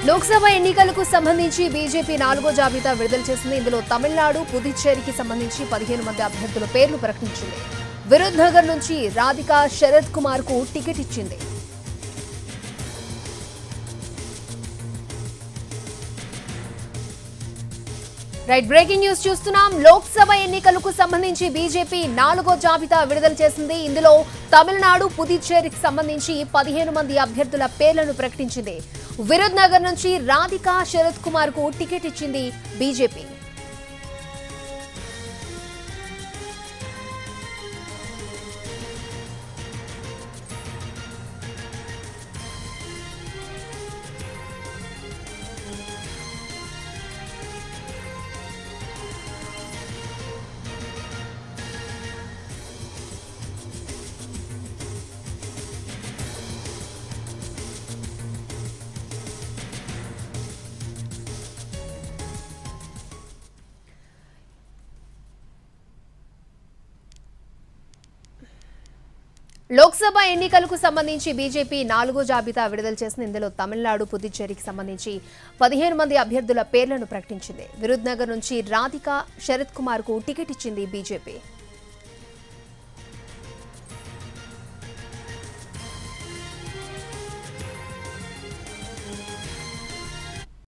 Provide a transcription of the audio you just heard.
లోక్సభ ఎన్నికలకు సంబంధించి బీజేపీ నాలుగో జాబితా విడుదల చేసింది ఇందులో తమిళనాడు పుదుచ్చేరికి సంబంధించి పదిహేను మంది అభ్యర్థుల పేర్లు ప్రకటించింది విరుద్ నగర్ నుంచి రాధిక శరత్ కుమార్ కు టికెట్ ఇచ్చింది రైట్ బ్రేకింగ్ న్యూస్ చూస్తున్నాం లోక్సభ ఎన్నికలకు సంబంధించి బీజేపీ నాలుగో జాబితా విడుదల చేసింది ఇందులో తమిళనాడు పుదుచ్చేరికి సంబంధించి పదిహేను మంది అభ్యర్థుల పేర్లను ప్రకటించింది విరుద్ నగర్ నుంచి రాధిక శరత్ కుమార్ కు టికెట్ ఇచ్చింది బీజేపీ లోక్సభ ఎన్నికలకు సంబంధించి బీజేపీ నాలుగో జాబితా విడుదల చేసిన ఇందులో తమిళనాడు పుదుచ్చేరికి సంబంధించి పదిహేను మంది అభ్యర్థుల పేర్లను ప్రకటించింది విరుద్ నగర్ నుంచి రాధిక శరత్ కుమార్ కు టికెట్ ఇచ్చింది బీజేపీ